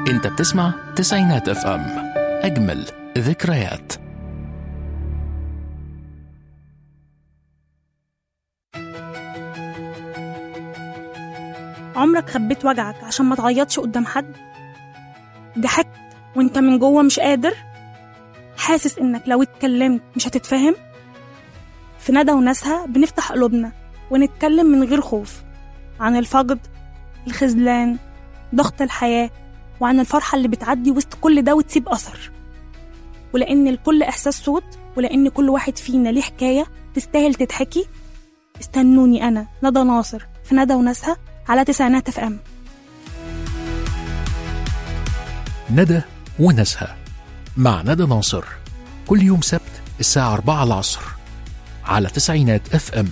انت بتسمع تسعينات اف ام اجمل ذكريات عمرك خبيت وجعك عشان ما تعيطش قدام حد ضحكت وانت من جوه مش قادر حاسس انك لو اتكلمت مش هتتفهم في ندى وناسها بنفتح قلوبنا ونتكلم من غير خوف عن الفقد الخذلان ضغط الحياة وعن الفرحة اللي بتعدي وسط كل ده وتسيب أثر ولأن الكل إحساس صوت ولأن كل واحد فينا ليه حكاية تستاهل تتحكي استنوني أنا ندى ناصر في ندى وناسها على تسعينات اف ام ندى وناسها مع ندى ناصر كل يوم سبت الساعة 4 العصر على تسعينات اف ام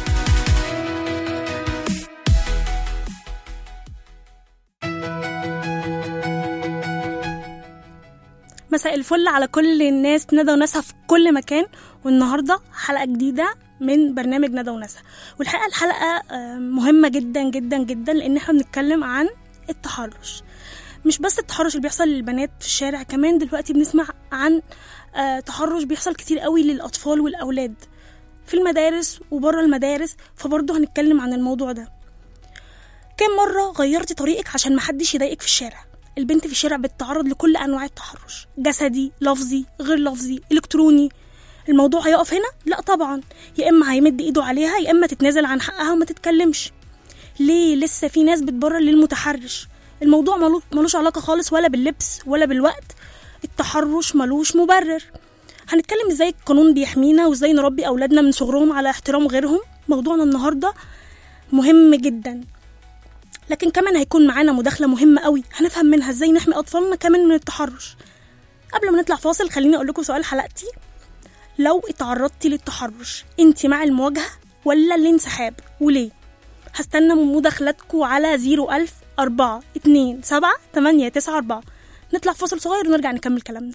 مساء الفل على كل الناس ندى وناسها في كل مكان والنهارده حلقه جديده من برنامج ندى وناسها والحقيقه الحلقه آه، مهمه جدا جدا جدا لان احنا بنتكلم عن التحرش مش بس التحرش اللي بيحصل للبنات في الشارع كمان دلوقتي بنسمع عن آه، تحرش بيحصل كتير قوي للاطفال والاولاد في المدارس وبره المدارس فبرضه هنتكلم عن الموضوع ده كم مرة غيرتي طريقك عشان محدش يضايقك في الشارع البنت في الشارع بتتعرض لكل أنواع التحرش جسدي لفظي غير لفظي إلكتروني الموضوع هيقف هنا؟ لا طبعا يا إما هيمد إيده عليها يا إما تتنازل عن حقها وما تتكلمش ليه لسه في ناس بتبرر للمتحرش الموضوع ملو- ملوش علاقة خالص ولا باللبس ولا بالوقت التحرش ملوش مبرر هنتكلم ازاي القانون بيحمينا وازاي نربي اولادنا من صغرهم على احترام غيرهم موضوعنا النهارده مهم جدا لكن كمان هيكون معانا مداخله مهمه قوي هنفهم منها ازاي نحمي اطفالنا كمان من التحرش قبل ما نطلع فاصل خليني اقول لكم سؤال حلقتي لو اتعرضتي للتحرش انت مع المواجهه ولا الانسحاب وليه هستنى من مداخلاتكم على 01000 4 2 7 8 9 4 نطلع فاصل صغير ونرجع نكمل كلامنا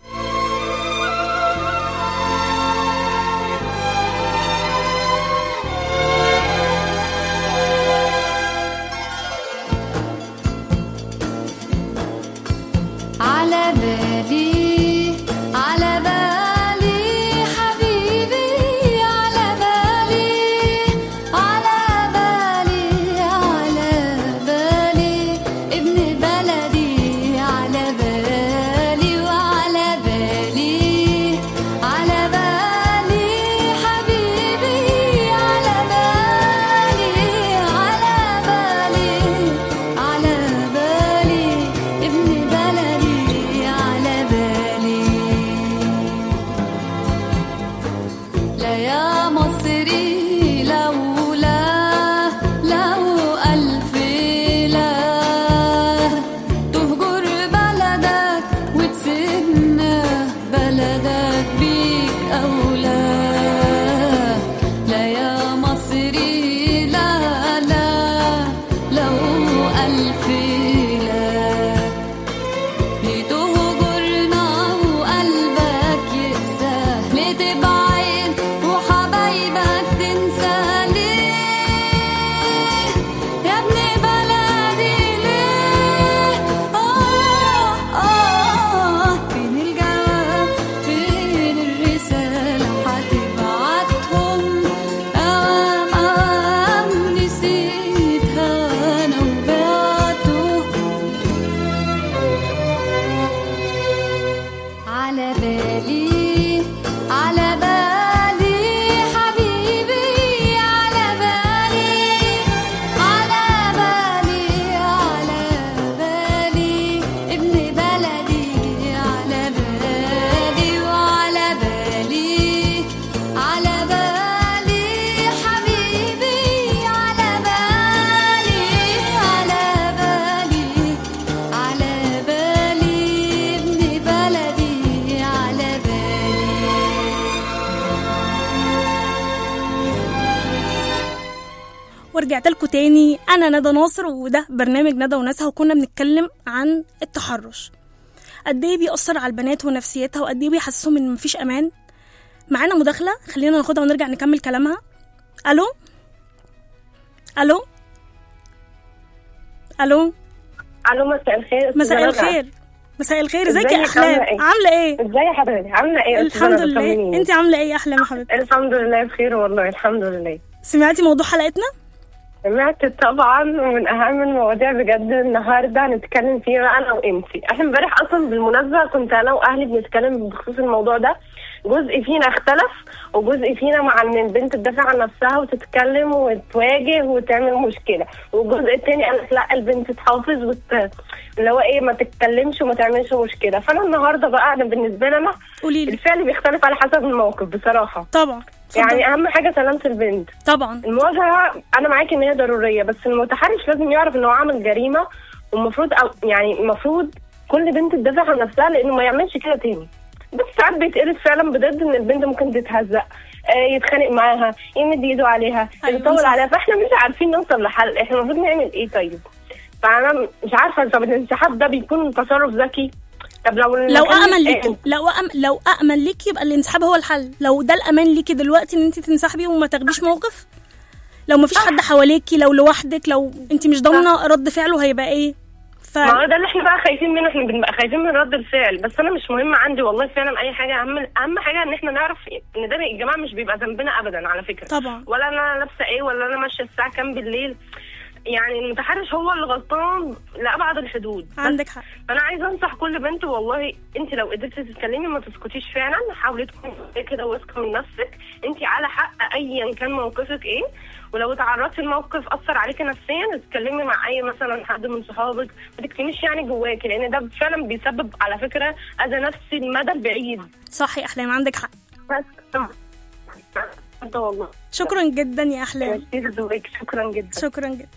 على بالي على بالي حبيبي على بالي على بالي على بالي ابن بلدي على بالي وعلى بالي على بالي حبيبي على بالي على بالي على بالي ابن بلدي على بالي لا يا مصري لولا لو ألف لا تهجر بلدك وتسيبنا بلدك بيك أولى لا يا مصري لا لا لو ألف لا لتهجرنا وقلبك يقسى لتبعد وحبايبك تنسى ليه يا ابن بلدي ليه آه آه فين الجواب فين الرسالة هتبعتهم أوام أوام نسيتها أنا وبعتهم على بالي على بالي حبيبي على بالي على بالي على بالي ابن بلدي على بالي وعلى بالي على بالي حبيبي على بالي على بالي على بالي ابن بلدي على بالي ورجعت لكم تاني انا ندى ناصر وده برنامج ندى وناسها وكنا بنتكلم عن التحرش قد ايه بيأثر على البنات ونفسيتها وقد ايه بيحسسهم ان مفيش امان معانا مداخله خلينا ناخدها ونرجع نكمل كلامها الو الو الو الو مساء الخير أستاذة مساء ندى. الخير مساء الخير ازيك يا ازيك؟ احلام عاملة إيه؟ عامله ايه ازاي حضرتك عامله ايه يا أستاذة الحمد ندى؟ لله طمنيني. انت عامله ايه يا احلام يا حبيبتي الحمد لله بخير والله الحمد لله سمعتي موضوع حلقتنا سمعت طبعا من اهم المواضيع بجد النهارده هنتكلم فيها انا وانتي احنا امبارح اصلا بالمناسبه كنت انا واهلي بنتكلم بخصوص الموضوع ده جزء فينا اختلف وجزء فينا مع ان البنت تدافع عن نفسها وتتكلم وتواجه وتعمل مشكله والجزء التاني قال لك لا البنت تحافظ وت... اللي هو ايه ما تتكلمش وما تعملش مشكله فانا النهارده بقى انا بالنسبه لي انا قولي لي الفعل بيختلف على حسب الموقف بصراحه طبعا اتفضلي. يعني اهم حاجه سلامه البنت طبعا المواجهه انا معاكي ان هي ضروريه بس المتحرش لازم يعرف ان هو عمل جريمه والمفروض أو يعني المفروض كل بنت تدافع عن نفسها لانه ما يعملش كده تاني بس ساعات بيتقلب فعلا بجد ان البنت ممكن تتهزق آه، يتخانق معاها يمد ايده عليها أيوة، يطول صح. عليها فاحنا مش عارفين نوصل لحل احنا المفروض نعمل ايه طيب فانا مش عارفه طب الانسحاب ده بيكون تصرف ذكي طب لو لو المكان أأمن مش ليكي لو أم... لو أأمن ليكي يبقى الانسحاب هو الحل لو ده الأمان ليكي دلوقتي إن أنت تنسحبي وما تاخديش موقف لو مفيش حد حواليكي لو لوحدك لو أنت مش ضامنة رد فعله هيبقى إيه ف ما هو ده اللي احنا بقى خايفين منه احنا بنبقى خايفين من رد الفعل بس انا مش مهم عندي والله فعلا اي حاجه اهم اهم حاجه ان احنا نعرف ان ده يا جماعه مش بيبقى ذنبنا ابدا على فكره طبعا ولا انا لابسه ايه ولا انا ماشيه الساعه كام بالليل يعني المتحرش هو اللي غلطان لابعد الحدود بس عندك حق فانا عايزه انصح كل بنت والله انت لو قدرتي تتكلمي ما تسكتيش فعلا حاولي تكوني كده واثقه من نفسك انت على حق ايا كان موقفك ايه ولو تعرضتي لموقف اثر عليكي نفسيا تتكلمي مع اي مثلا حد من صحابك ما تكتميش يعني جواكي لان ده فعلا بيسبب على فكره اذى نفسي المدى البعيد صح يا أحلام عندك حق بس انت والله شكرا جدا يا أحلام كتير ذوقك شكرا جدا شكرا جدا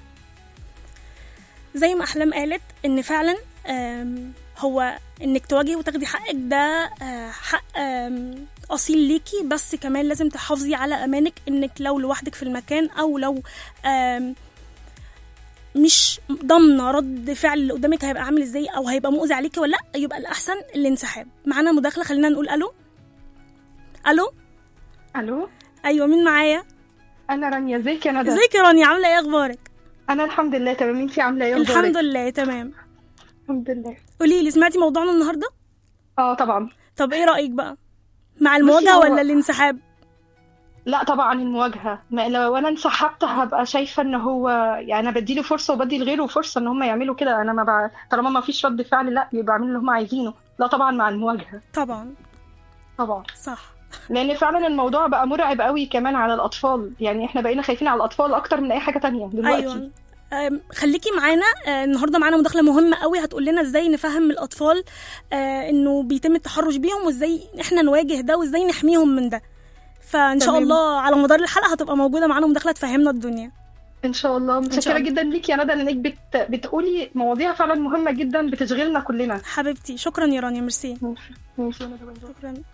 زي ما احلام قالت ان فعلا آم، هو انك تواجهي وتاخدي حقك ده آه، حق آم، اصيل ليكي بس كمان لازم تحافظي على امانك انك لو لوحدك في المكان او لو آم، مش ضامنه رد فعل اللي قدامك هيبقى عامل ازاي او هيبقى مؤذي عليكي ولا لا يبقى الاحسن الانسحاب معانا مداخله خلينا نقول الو الو الو ايوه مين معايا انا رانيا ازيك يا ندى ازيك يا رانيا عامله ايه اخبارك انا الحمد لله تمام انتي عامله ايه الحمد لله تمام الحمد لله قولي لي سمعتي موضوعنا النهارده اه طبعا طب ايه رايك بقى مع المواجهه هو- ولا الانسحاب لا طبعا المواجهه ما لو انا انسحبت هبقى شايفه ان هو يعني انا بديله فرصه وبدي لغيره فرصه ان هم يعملوا كده انا ما بع... طالما ما فيش رد فعل لا يبقى اعملوا اللي هم عايزينه لا طبعا مع المواجهه طبعا طبعا صح لان فعلا الموضوع بقى مرعب قوي كمان على الاطفال يعني احنا بقينا خايفين على الاطفال اكتر من اي حاجه تانية دلوقتي ايوه أم، خليكي معانا آه، النهارده معانا مداخله مهمه قوي هتقول لنا ازاي نفهم الاطفال آه، انه بيتم التحرش بيهم وازاي احنا نواجه ده وازاي نحميهم من ده فان شاء تمام. الله على مدار الحلقه هتبقى موجوده معانا مداخله تفهمنا الدنيا ان شاء الله متشكره الله. جدا ليك يا ندى لانك بت... بتقولي مواضيع فعلا مهمه جدا بتشغلنا كلنا حبيبتي شكرا يا رانيا ميرسي ماشي ماشي يا ندى باي باي. شكرا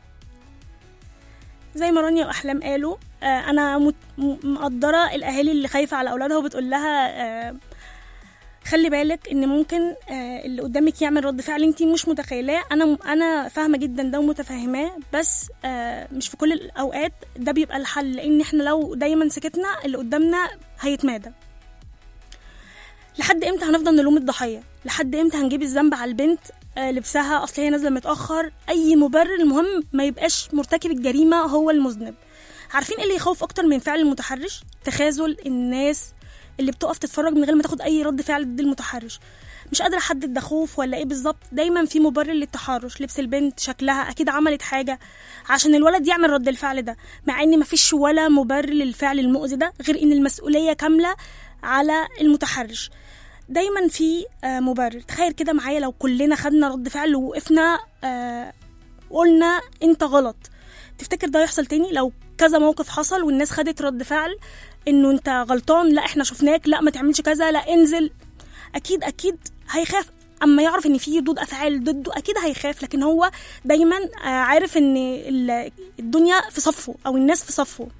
زي ما رانيا واحلام قالوا آه، انا مت- م- مقدره الاهالي اللي خايفه على اولادها وبتقول لها آه، خلي بالك ان ممكن آه، اللي قدامك يعمل رد فعل انت مش متخيلاه انا انا فاهمه جدا ده ومتفهماه بس آه، مش في كل الاوقات ده بيبقى الحل لان احنا لو دايما سكتنا اللي قدامنا هيتمادى لحد امتى هنفضل نلوم الضحيه لحد امتى هنجيب الذنب على البنت آه، لبسها اصل هي نازله متاخر اي مبرر المهم ما يبقاش مرتكب الجريمه هو المذنب عارفين ايه اللي يخوف اكتر من فعل المتحرش تخاذل الناس اللي بتقف تتفرج من غير ما تاخد اي رد فعل ضد المتحرش مش قادره احدد ده خوف ولا ايه بالظبط دايما في مبرر للتحرش لبس البنت شكلها اكيد عملت حاجه عشان الولد يعمل رد الفعل ده مع ان مفيش ولا مبرر للفعل المؤذي ده غير ان المسؤوليه كامله على المتحرش دايما في آه، مبرر تخيل كده معايا لو كلنا خدنا رد فعل ووقفنا آه، وقلنا انت غلط تفتكر ده يحصل تاني لو كذا موقف حصل والناس خدت رد فعل انه انت غلطان لا احنا شفناك لا ما تعملش كذا لا انزل اكيد اكيد هيخاف اما يعرف ان في ردود افعال ضده اكيد هيخاف لكن هو دايما آه، عارف ان ال- الدنيا في صفه او الناس في صفه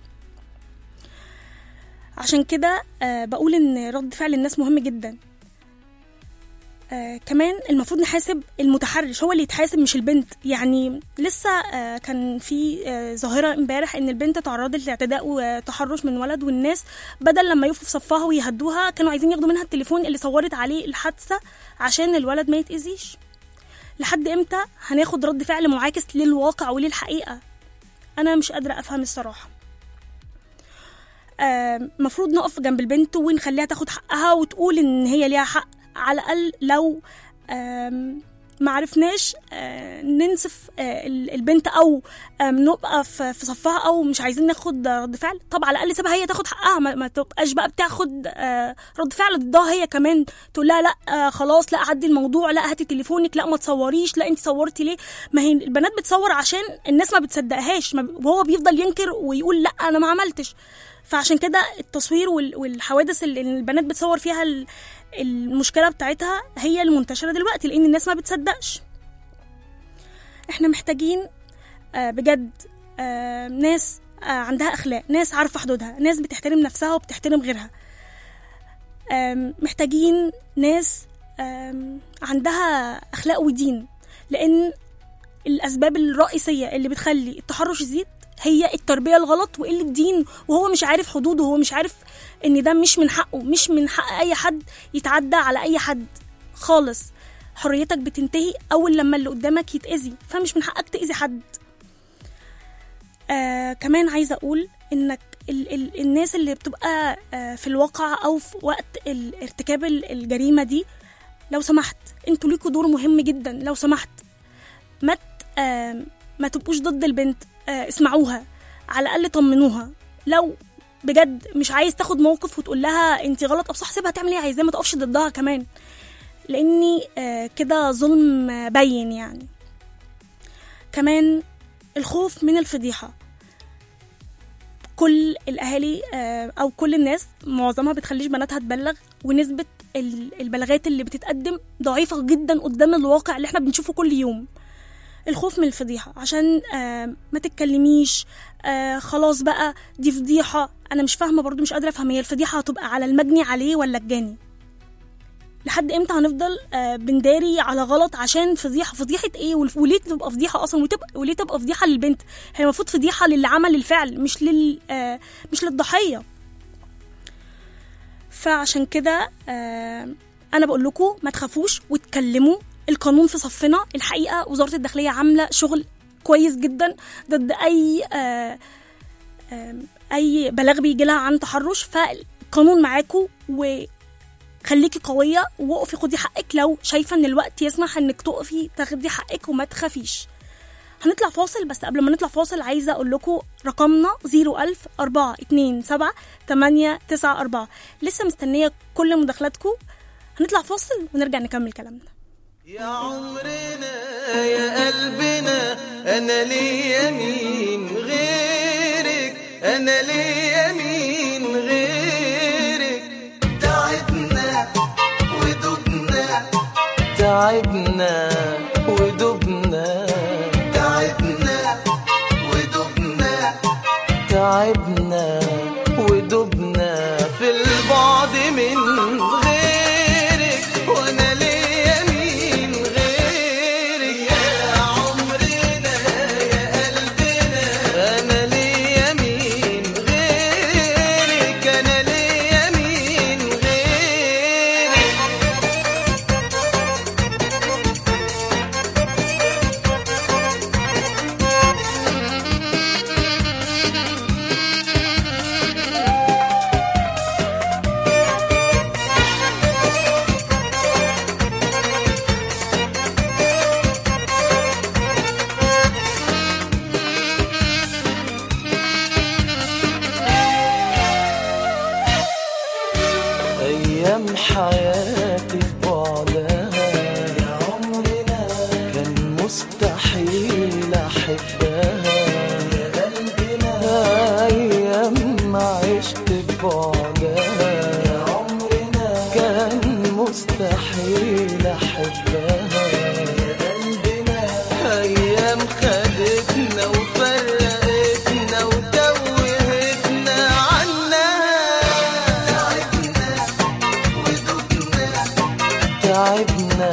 عشان كده آه، بقول ان رد فعل الناس مهم جدا آه كمان المفروض نحاسب المتحرش هو اللي يتحاسب مش البنت يعني لسه آه كان في آه ظاهرة امبارح ان البنت تعرضت لاعتداء وتحرش من ولد والناس بدل لما يقفوا في صفها ويهدوها كانوا عايزين ياخدوا منها التليفون اللي صورت عليه الحادثة عشان الولد ما يتأذيش لحد امتى هناخد رد فعل معاكس للواقع وللحقيقة انا مش قادرة افهم الصراحة آه، مفروض نقف جنب البنت ونخليها تاخد حقها وتقول ان هي ليها حق على الاقل لو آم، معرفناش آه، ننسف آه، ال- البنت او آم، نبقى في في صفها او مش عايزين ناخد رد فعل طب على الاقل سيبها هي تاخد حقها ما, ما تبقاش بقى بتاخد آه، رد فعل ضدها هي كمان تقول لها لا آه، خلاص لا عدي الموضوع لا هاتي تليفونك لا ما تصوريش لا انت صورتي ليه ما هي البنات بتصور عشان الناس ما بتصدقهاش ما ب- وهو بيفضل ينكر ويقول لا انا ما عملتش فعشان كده التصوير وال- والحوادث اللي البنات بتصور فيها ال- المشكله بتاعتها هي المنتشره دلوقتي لان الناس ما بتصدقش احنا محتاجين آه، بجد آه، ناس آه، عندها اخلاق ناس عارفه حدودها ناس بتحترم نفسها وبتحترم غيرها آم، محتاجين ناس آم، عندها اخلاق ودين لان الاسباب الرئيسيه اللي بتخلي التحرش يزيد هي التربيه الغلط وقله الدين وهو مش عارف حدوده وهو مش عارف ان ده مش من حقه مش من حق اي حد يتعدى على اي حد خالص حريتك بتنتهي اول لما اللي قدامك يتاذي فمش من حقك تاذي حد آه كمان عايزه اقول انك ال ال الناس اللي بتبقى آه في الواقع او في وقت ال- ارتكاب ال- الجريمه دي لو سمحت انتوا ليكوا دور مهم جدا لو سمحت ما ت- آه ما تبقوش ضد البنت آه اسمعوها على الاقل طمنوها لو بجد مش عايز تاخد موقف وتقول لها انت غلط او صح سيبها تعمل ايه عايزاه ما تقفش ضدها كمان لاني آه كده ظلم آه، بين يعني كمان الخوف من الفضيحه كل الاهالي آه، او كل الناس معظمها بتخليش بناتها تبلغ ونسبه ال- البلاغات اللي بتتقدم ضعيفه جدا قدام الواقع اللي احنا بنشوفه كل يوم الخوف من الفضيحه عشان آه، ما تتكلميش آه، خلاص بقى دي فضيحه انا مش فاهمه برضو مش قادره افهم هي الفضيحه هتبقى على المجني عليه ولا الجاني لحد امتى هنفضل آه، بنداري على غلط عشان فضيحه فضيحه ايه والف- وليه تبقى فضيحه اصلا وتبقى وليه تبقى فضيحه للبنت هي المفروض فضيحه للي عمل الفعل مش لل آه، مش للضحيه فعشان كده آه، انا بقول لكم ما تخافوش واتكلموا القانون في صفنا الحقيقه وزاره الداخليه عامله شغل كويس جدا ضد اي آه، آم، اي بلاغ بيجي لها عن تحرش فالقانون معاكم وخليكي قويه ووقفي خدي حقك لو شايفه ان الوقت يسمح انك تقفي تاخدي حقك وما تخافيش هنطلع فاصل بس قبل ما نطلع فاصل عايزه اقول لكم رقمنا 01000 427 894 لسه مستنيه كل مداخلاتكم هنطلع فاصل ونرجع نكمل كلامنا يا عمرنا يا قلبنا انا ليا مين غيرك انا ليا مين غيرك تعبنا ودبنا تعبنا ودبنا تعبنا ودبنا تعبنا ودبنا في البعد من غيرك وانا ليا مين غيرك يا عمرنا يا قلبنا انا ليا مين غيرك انا ليا مين غيرك أيام حياتي في بعدها يا عمرنا كان مستحيل أحبها يا قلبنا أيام ما عشت في بعدها يا عمرنا كان مستحيل أحبها يا قلبنا أيام خدتنا وفرقتنا وتوهتنا عنها تعبنا ودبنا تعبنا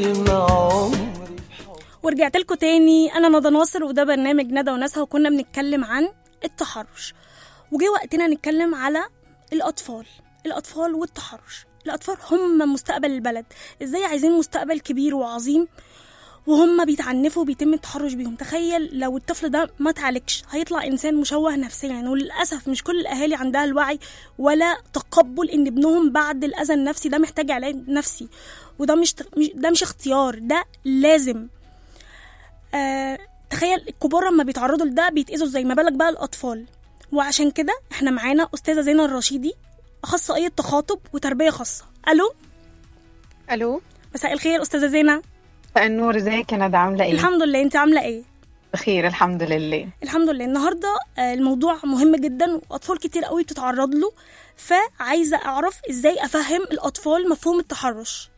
حلم عمري ورجعت لكم تاني انا ندى ناصر وده برنامج ندى وناسها وكنا بنتكلم عن التحرش وجه وقتنا نتكلم على الاطفال الاطفال والتحرش الاطفال هم مستقبل البلد ازاي عايزين مستقبل كبير وعظيم وهم بيتعنفوا وبيتم التحرش بيهم تخيل لو الطفل ده ما اتعالجش هيطلع انسان مشوه نفسيا وللاسف مش كل الاهالي عندها الوعي ولا تقبل ان ابنهم بعد الاذى النفسي ده محتاج علاج نفسي وده مش مش- ده مش اختيار ده لازم آه تخيل الكبار لما بيتعرضوا لده بيتأذوا ازاي ما بالك بقى الاطفال وعشان كده احنا معانا استاذه زينه الرشيدي اخصائيه تخاطب وتربيه خاصه الو الو مساء الخير استاذه زينه مساء النور ازيك يا ندى عامله ايه الحمد لله انت عامله ايه بخير الحمد لله الحمد لله النهارده آه، الموضوع مهم جدا واطفال كتير قوي بتتعرض له فعايزه اعرف ازاي افهم الاطفال مفهوم التحرش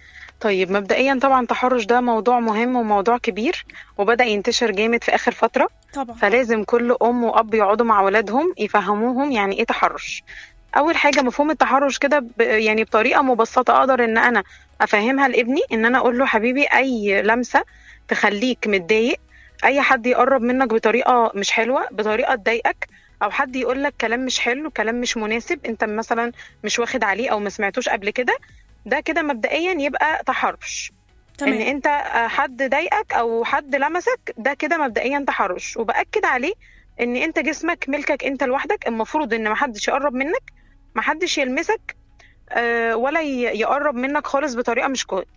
طيب مبدئيا طبعا التحرش ده موضوع مهم وموضوع كبير وبدأ ينتشر جامد في آخر فترة طبعا فلازم كل أم وأب يقعدوا مع ولادهم يفهموهم يعني إيه تحرش أول حاجة مفهوم التحرش كده ب- يعني بطريقة مبسطة أقدر إن أنا أفهمها لابني إن أنا أقول له حبيبي أي لمسة تخليك متضايق أي حد يقرب منك بطريقة مش حلوة بطريقة تضايقك أو حد يقول لك كلام مش حلو كلام مش مناسب أنت مثلا مش واخد عليه أو ما سمعتوش قبل كده ده كده مبدئيا يبقى تحرش ان تمام انت آه، حد ضايقك او حد لمسك ده كده مبدئيا تحرش وباكد عليه ان انت جسمك ملكك انت لوحدك المفروض ان محدش يقرب منك محدش يلمسك آه، ولا ي- يقرب منك خالص بطريقه مش كويسه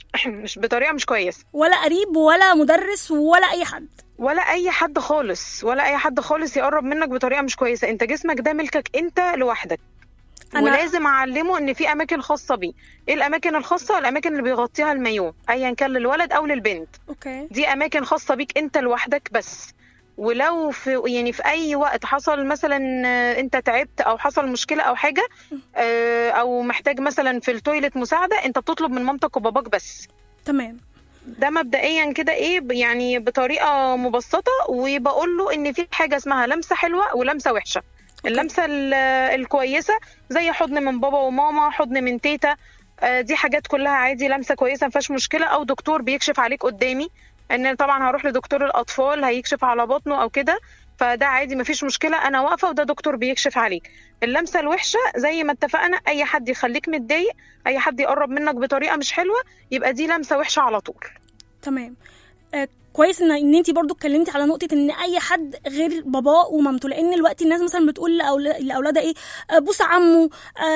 مش بطريقه مش كويسه ولا قريب ولا مدرس ولا اي حد ولا اي حد خالص ولا اي حد خالص يقرب منك بطريقه مش كويسه انت جسمك ده ملكك انت لوحدك أنا- ولازم اعلمه ان في اماكن خاصه بيه ايه الاماكن الخاصه الاماكن اللي بيغطيها المايو ايا كان للولد او للبنت اوكي دي اماكن خاصه بيك انت لوحدك بس ولو في يعني في اي وقت حصل مثلا آه، انت تعبت او حصل مشكله او حاجه آه، او محتاج مثلا في التويليت مساعده انت بتطلب من مامتك وباباك بس تمام ده مبدئيا كده ايه ب- يعني بطريقه مبسطه وبقول له ان في حاجه اسمها لمسه حلوه ولمسه وحشه اللمسه ال- الكويسه زي حضن من بابا وماما حضن من تيتا آه، دي حاجات كلها عادي لمسه كويسه مفيهاش مشكله او دكتور بيكشف عليك قدامي ان طبعا هروح لدكتور الاطفال هيكشف على بطنه او كده فده عادي مفيش مشكله انا واقفه وده دكتور بيكشف عليك اللمسه الوحشه زي ما اتفقنا اي حد يخليك متضايق اي حد يقرب منك بطريقه مش حلوه يبقى دي لمسه وحشه على طول تمام آه كويس ان ان انت برضو اتكلمتي على نقطه ان اي حد غير باباه ومامته لان الوقت الناس مثلا بتقول لأولا- لاولادها ايه آه، بوس عمه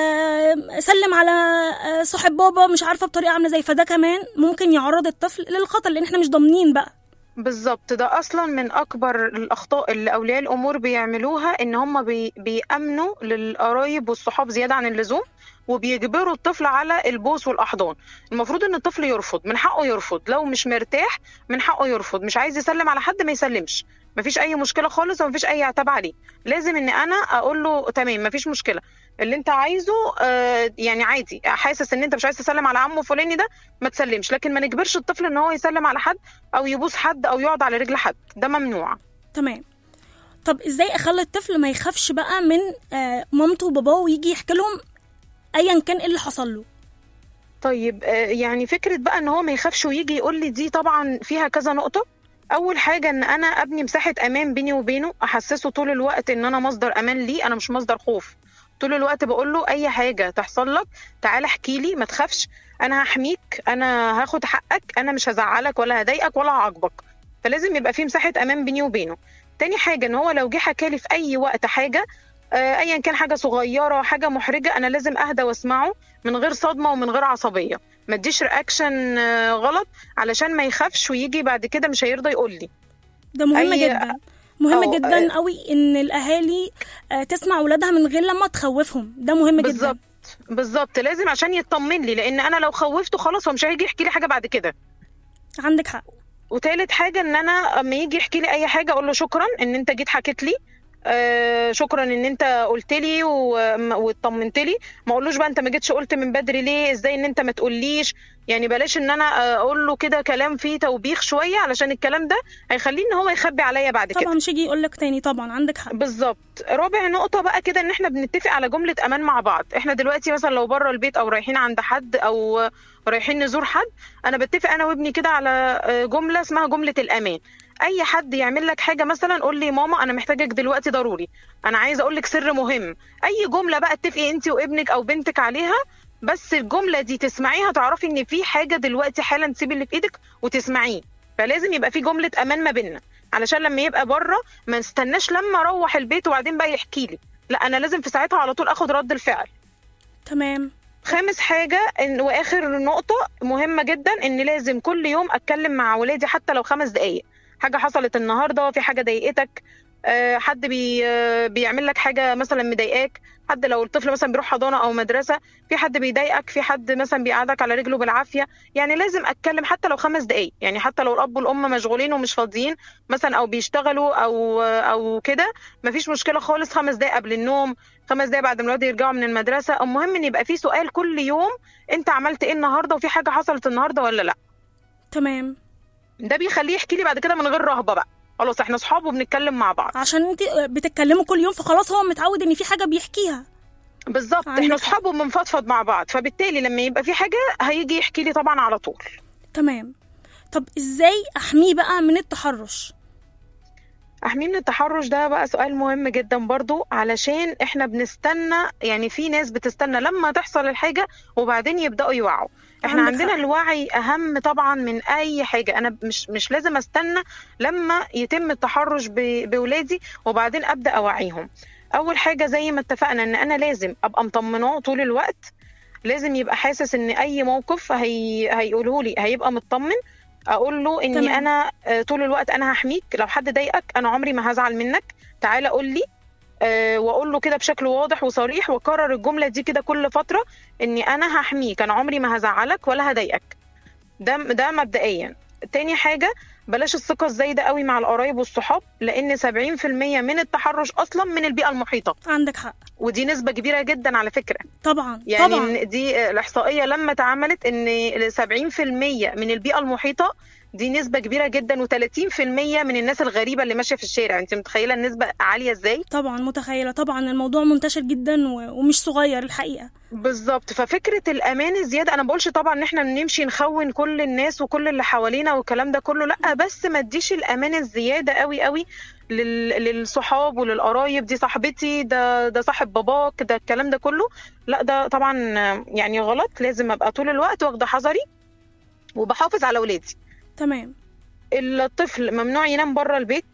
آه سلم على آه صاحب بابا مش عارفه بطريقه عامله ازاي فده كمان ممكن يعرض الطفل للخطر لان احنا مش ضامنين بقى بالظبط ده اصلا من اكبر الاخطاء اللي اولياء الامور بيعملوها ان هم بي بيامنوا للقرايب والصحاب زياده عن اللزوم وبيجبروا الطفل على البوس والاحضان المفروض ان الطفل يرفض من حقه يرفض لو مش مرتاح من حقه يرفض مش عايز يسلم على حد ما يسلمش مفيش اي مشكله خالص ومفيش اي عتاب عليه لازم ان انا اقول له تمام مفيش مشكله اللي انت عايزه آه يعني عادي حاسس ان انت مش عايز تسلم على عمه فلاني ده ما تسلمش لكن ما نجبرش الطفل ان هو يسلم على حد او يبوس حد او يقعد على رجل حد ده ممنوع تمام طب ازاي اخلي الطفل ما يخافش بقى من آه مامته وباباه ويجي يحكي لهم ايا كان ايه اللي حصل له طيب آه، يعني فكرة بقى ان هو ما يخافش ويجي يقول لي دي طبعا فيها كذا نقطة اول حاجة ان انا ابني مساحة امان بيني وبينه احسسه طول الوقت ان انا مصدر امان ليه انا مش مصدر خوف طول الوقت بقول له اي حاجة تحصل لك تعال احكي لي ما تخافش انا هحميك انا هاخد حقك انا مش هزعلك ولا هضايقك ولا هعاقبك فلازم يبقى في مساحة امان بيني وبينه تاني حاجة ان هو لو جه حكالي في اي وقت حاجة آه، ايا كان حاجة صغيرة حاجة محرجة انا لازم اهدى واسمعه من غير صدمة ومن غير عصبية ما اديش رياكشن آه، غلط علشان ما يخافش ويجي بعد كده مش هيرضى يقول لي ده مهم أي- جدا مهم أو- جدا قوي ان الاهالي آه تسمع اولادها من غير لما تخوفهم ده مهم جدا بالظبط بالظبط لازم عشان يطمن لي لان انا لو خوفته خلاص هو مش هيجي يحكي لي حاجه بعد كده عندك حق وتالت حاجه ان انا اما يجي يحكي لي اي حاجه اقول له شكرا ان انت جيت حكيت لي آه شكرا ان انت قلت لي واطمنت لي ما اقولوش بقى انت ما جيتش قلت من بدري ليه ازاي ان انت ما تقوليش يعني بلاش ان انا اقول له كده كلام فيه توبيخ شويه علشان الكلام ده هيخليه ان هو يخبي عليا بعد كده طبعا مش يجي يقول لك تاني طبعا عندك حق بالظبط رابع نقطة بقى كده ان احنا بنتفق على جملة امان مع بعض احنا دلوقتي مثلا لو بره البيت او رايحين عند حد او رايحين نزور حد انا بتفق انا وابني كده على جملة اسمها جملة الامان اي حد يعمل لك حاجة مثلا قول لي ماما انا محتاجك دلوقتي ضروري انا عايزة اقول لك سر مهم اي جملة بقى اتفقي انت وابنك او بنتك عليها بس الجملة دي تسمعيها تعرفي ان في حاجة دلوقتي حالا تسيبي اللي في ايدك وتسمعيه فلازم يبقى في جملة امان ما بيننا علشان لما يبقى بره ما نستناش لما اروح البيت وبعدين بقى يحكي لي لا انا لازم في ساعتها على طول اخد رد الفعل تمام خامس حاجة إن واخر نقطة مهمة جدا ان لازم كل يوم اتكلم مع ولادي حتى لو خمس دقايق حاجة حصلت النهاردة في حاجة ضايقتك آه، حد بي آه، بيعمل لك حاجة مثلا مضايقاك حد لو الطفل مثلا بيروح حضانة او مدرسة في حد بيضايقك في حد مثلا بيقعدك على رجله بالعافية يعني لازم اتكلم حتى لو خمس دقايق يعني حتى لو الاب والام مشغولين ومش فاضيين مثلا او بيشتغلوا او او كده مفيش مشكلة خالص خمس دقايق قبل النوم خمس دقايق بعد ما الولاد يرجعوا من المدرسة المهم ان يبقى في سؤال كل يوم انت عملت ايه النهاردة وفي حاجة حصلت النهاردة ولا لا تمام ده بيخليه يحكي لي بعد كده من غير رهبة بقى خلاص احنا صحاب وبنتكلم مع بعض عشان انت بتتكلموا كل يوم فخلاص هو متعود ان في حاجه بيحكيها بالظبط عندك احنا حق. صحاب وبنفضفض مع بعض فبالتالي لما يبقى في حاجة هيجي يحكي لي طبعا على طول تمام طب ازاي احميه بقى من التحرش احميه من التحرش ده بقى سؤال مهم جدا برضو علشان احنا بنستنى يعني في ناس بتستنى لما تحصل الحاجة وبعدين يبدأوا يوعوا احنا عندك عندنا حق. الوعي اهم طبعا من اي حاجة انا مش مش لازم استنى لما يتم التحرش ب- بولادي وبعدين ابدأ اوعيهم اول حاجة زي ما اتفقنا ان انا لازم ابقى مطمناه طول الوقت لازم يبقى حاسس ان اي موقف هي... هيقوله لي هيبقى مطمن اقول له اني تمام. انا آه، طول الوقت انا هحميك لو حد ضايقك انا عمري ما هزعل منك تعالى قول لي آه، واقول له كده بشكل واضح وصريح واكرر الجمله دي كده كل فتره اني انا هحميك انا عمري ما هزعلك ولا هضايقك ده ده مبدئيا تاني حاجه بلاش الثقه الزايده قوي مع القرايب والصحاب لان 70% من التحرش اصلا من البيئه المحيطه عندك حق ودي نسبه كبيره جدا على فكره طبعا يعني طبعا إن دي الاحصائيه لما اتعملت ان 70% من البيئه المحيطه دي نسبه كبيره جدا و30% من الناس الغريبه اللي ماشيه في الشارع انت متخيله النسبه عاليه ازاي طبعا متخيله طبعا الموضوع منتشر جدا و- ومش صغير الحقيقه بالظبط ففكره الامان الزياده انا بقولش طبعا ان احنا نمشي نخون كل الناس وكل اللي حوالينا والكلام ده كله لا بس ما تديش الامان الزياده قوي قوي لل... للصحاب وللقرايب دي صاحبتي ده ده صاحب باباك ده الكلام ده كله لا ده طبعا يعني غلط لازم ابقى طول الوقت واخده حذري وبحافظ على اولادي تمام الطفل ممنوع ينام بره البيت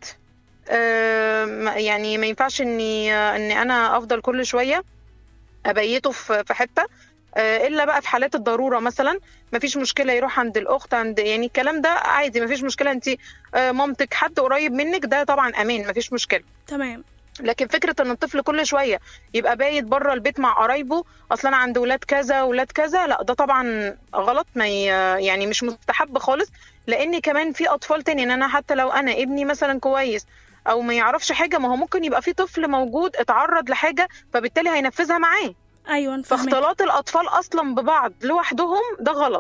آه، ما- يعني ما ينفعش اني اني انا افضل كل شويه ابيته في في حته آه، الا بقى في حالات الضروره مثلا ما فيش مشكله يروح عند الاخت عند يعني الكلام ده عادي ما فيش مشكله انت آه، مامتك حد قريب منك ده طبعا امان ما فيش مشكله تمام لكن فكره ان الطفل كل شويه يبقى بايت بره البيت مع قرايبه اصلا انا عند ولاد كذا ولاد كذا لا ده طبعا غلط ما ي- يعني مش مستحب خالص لان كمان في اطفال تاني ان انا حتى لو انا ابني مثلا كويس او ما يعرفش حاجه ما هو ممكن يبقى في طفل موجود اتعرض لحاجه فبالتالي هينفذها معاه ايوه فاهمك فاختلاط الاطفال اصلا ببعض لوحدهم ده غلط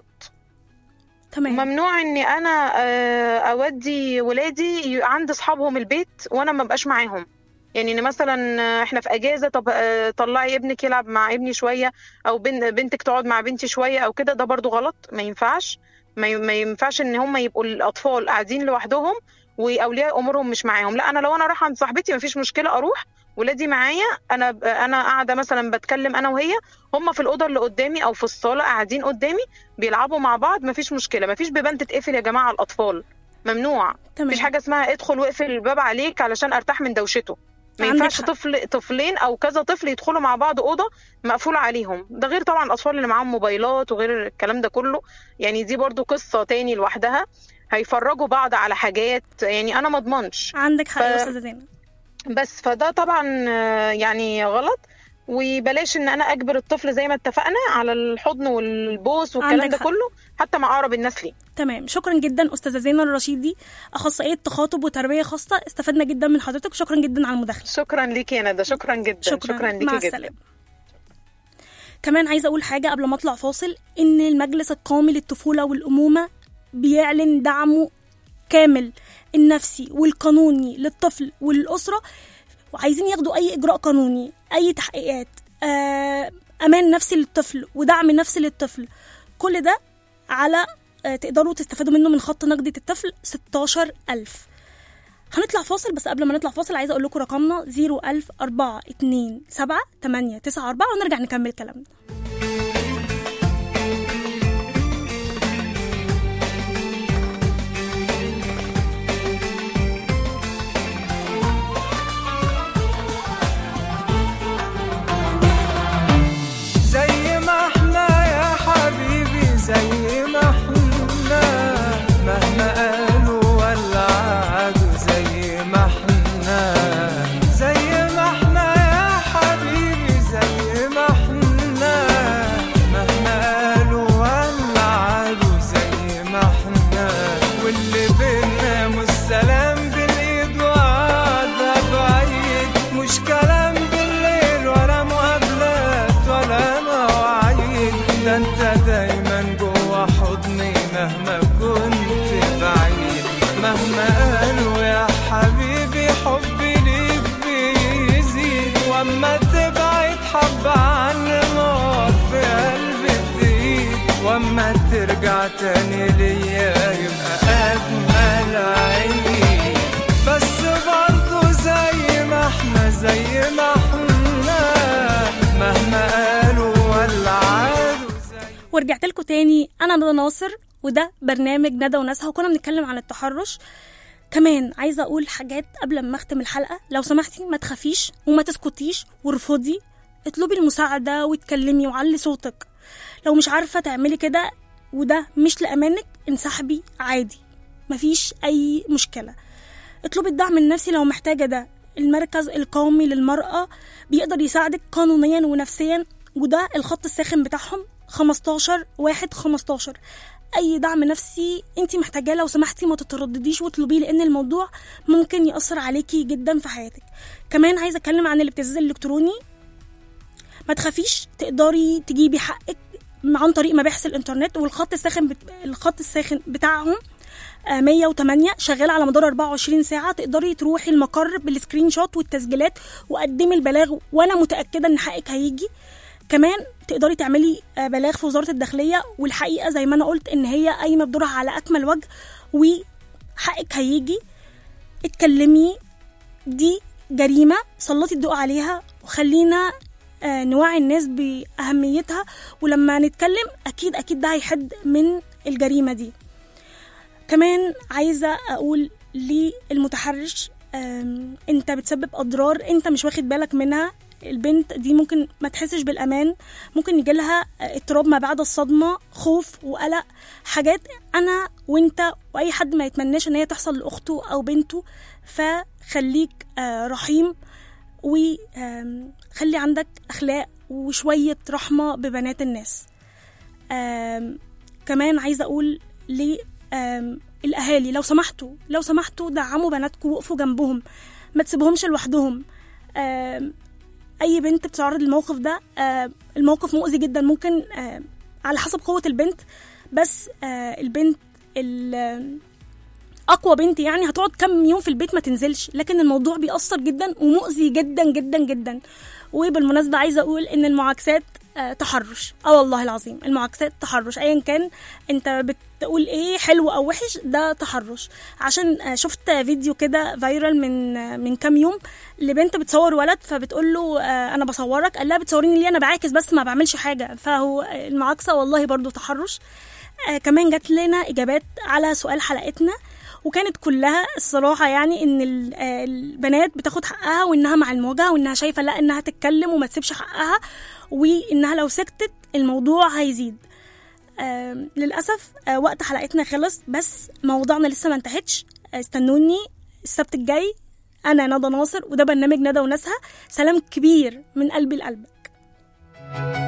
تمام ممنوع اني انا آه، اودي ولادي ي- عند اصحابهم البيت وانا ما بقاش معاهم يعني ان مثلا آه، احنا في اجازه طب آه، طلعي ابنك يلعب مع ابني شويه او بن- بنتك تقعد مع بنتي شويه او كده ده برضو غلط ما ينفعش ما ي- ما ينفعش ان هم يبقوا الاطفال قاعدين لوحدهم واولياء امورهم مش معاهم لا انا لو انا رايحه عند صاحبتي ما فيش مشكله اروح ولادي معايا انا ب- انا قاعده مثلا بتكلم انا وهي هم في الاوضه اللي قدامي او في الصاله قاعدين قدامي بيلعبوا مع بعض مفيش مشكله مفيش بيبان تتقفل يا جماعه على الاطفال ممنوع تمام مفيش حاجه اسمها ادخل واقفل الباب عليك علشان ارتاح من دوشته ما عندك ينفعش حق. طفل طفلين او كذا طفل يدخلوا مع بعض اوضه مقفوله عليهم ده غير طبعا الاطفال اللي معاهم موبايلات وغير الكلام ده كله يعني دي برضو قصه تاني لوحدها هيفرجوا بعض على حاجات يعني انا ما اضمنش عندك حق يا ف- استاذه زينب بس فده طبعا آه، يعني غلط وبلاش ان انا اجبر الطفل زي ما اتفقنا على الحضن والبوس والكلام عندك ده حق. كله حتى مع اقرب الناس ليه تمام شكرا جدا استاذه زينه الرشيدي اخصائيه تخاطب وتربيه خاصه استفدنا جدا من حضرتك شكرا جدا على المداخله شكرا ليكي يا ندى شكرا جدا شكرا, شكرا مع ليكي جدا السلامه كمان عايزه اقول حاجه قبل ما اطلع فاصل ان المجلس القومي للطفوله والامومه بيعلن دعمه كامل النفسي والقانوني للطفل والاسره وعايزين ياخدوا اي اجراء قانوني اي تحقيقات آه، امان نفسي للطفل ودعم نفسي للطفل كل ده على آه، تقدروا تستفادوا منه من خط نقدة الطفل 16000 هنطلع فاصل بس قبل ما نطلع فاصل عايزه اقول لكم رقمنا 01042 7 8 9 4 ونرجع نكمل كلامنا زي ما احنا يا حبيبي زي ما احنا مهما قالوا ولا عادوا زي ما احنا زي ما احنا يا حبيبي زي ما احنا مهما قالوا ولا عادوا زي ما احنا واللي بينا مش سلام بالايد وقعدة بعيد مش كلام بالليل ولا مقابلات ولا مواعيد ده انت دايما جوا حضني مهما كنت بعيد مهما قالوا يا حبيبي حبي ليك بيزيد واما تبعد حبة عن نار في قلبي تزيد واما ترجع تاني ليا يبقى اجمل عيد بس برضو زي ما احنا زي ما احنا مهما قالوا ولا عادوا زي ورجعت لكم تاني انا ندى ناصر وده برنامج ندى وناسها وكنا بنتكلم عن التحرش كمان عايزه اقول حاجات قبل ما اختم الحلقه لو سمحتي ما تخافيش وما تسكتيش وارفضي اطلبي المساعده واتكلمي وعلي صوتك لو مش عارفه تعملي كده وده مش لامانك انسحبي عادي مفيش اي مشكله اطلبي الدعم النفسي لو محتاجه ده المركز القومي للمرأة بيقدر يساعدك قانونيا ونفسيا وده الخط الساخن بتاعهم 15 واحد 15 اي دعم نفسي انت محتاجاه لو سمحتي ما تتردديش واطلبيه لان الموضوع ممكن ياثر عليكي جدا في حياتك كمان عايزه اتكلم عن الابتزاز الالكتروني ما تخافيش تقدري تجيبي حقك عن طريق مباحث الانترنت والخط الساخن بت... الخط الساخن بتاعهم آه، 108 شغال على مدار 24 ساعة تقدري تروحي المقر بالسكرين شوت والتسجيلات وقدمي البلاغ وأنا متأكدة إن حقك هيجي كمان تقدري تعملي آه، بلاغ في وزارة الداخلية والحقيقة زي ما أنا قلت إن هي قايمة بدورها على أكمل وجه وحقك هيجي اتكلمي دي جريمة سلطي الضوء عليها وخلينا آه، نوعي الناس بأهميتها ولما نتكلم أكيد أكيد ده هيحد من الجريمة دي كمان عايزة أقول للمتحرش آم، انت بتسبب اضرار انت مش واخد بالك منها البنت دي ممكن ما تحسش بالامان ممكن يجيلها اضطراب ما بعد الصدمه خوف وقلق حاجات انا وانت واي حد ما يتمناش ان هي تحصل لاخته او بنته فخليك آه، رحيم وخلي عندك اخلاق وشويه رحمه ببنات الناس آم، كمان عايزه اقول ل آم، الاهالي لو سمحتوا لو سمحتوا دعموا بناتكم وقفوا جنبهم ما تسيبوهمش لوحدهم آم، اي بنت بتعرض للموقف ده آم، الموقف مؤذي جدا ممكن آم، على حسب قوه البنت بس آه، البنت ال- اقوى بنت يعني هتقعد كام يوم في البيت ما تنزلش لكن الموضوع بيأثر جدا ومؤذي جدا جدا جدا وبالمناسبه عايزه اقول ان المعاكسات آه، تحرش اه والله العظيم المعاكسات تحرش ايا كان انت بتقول ايه حلو او وحش ده تحرش عشان آه، شفت فيديو كده فايرال من آه، من كام يوم لبنت بتصور ولد فبتقول له آه، انا بصورك قال لها بتصوريني ليه انا بعاكس بس ما بعملش حاجه فهو آه، المعاكسه والله برضو تحرش آه كمان جات لنا اجابات على سؤال حلقتنا وكانت كلها الصراحه يعني ان ال- آه، البنات بتاخد حقها وانها مع المواجهه وانها شايفه لا انها تتكلم وما تسيبش حقها وانها لو سكتت الموضوع هيزيد آم، للاسف آه، وقت حلقتنا خلص بس موضوعنا لسه ما انتهتش آه، استنوني السبت الجاي انا ندى ناصر وده برنامج ندى وناسها سلام كبير من قلبي لقلبك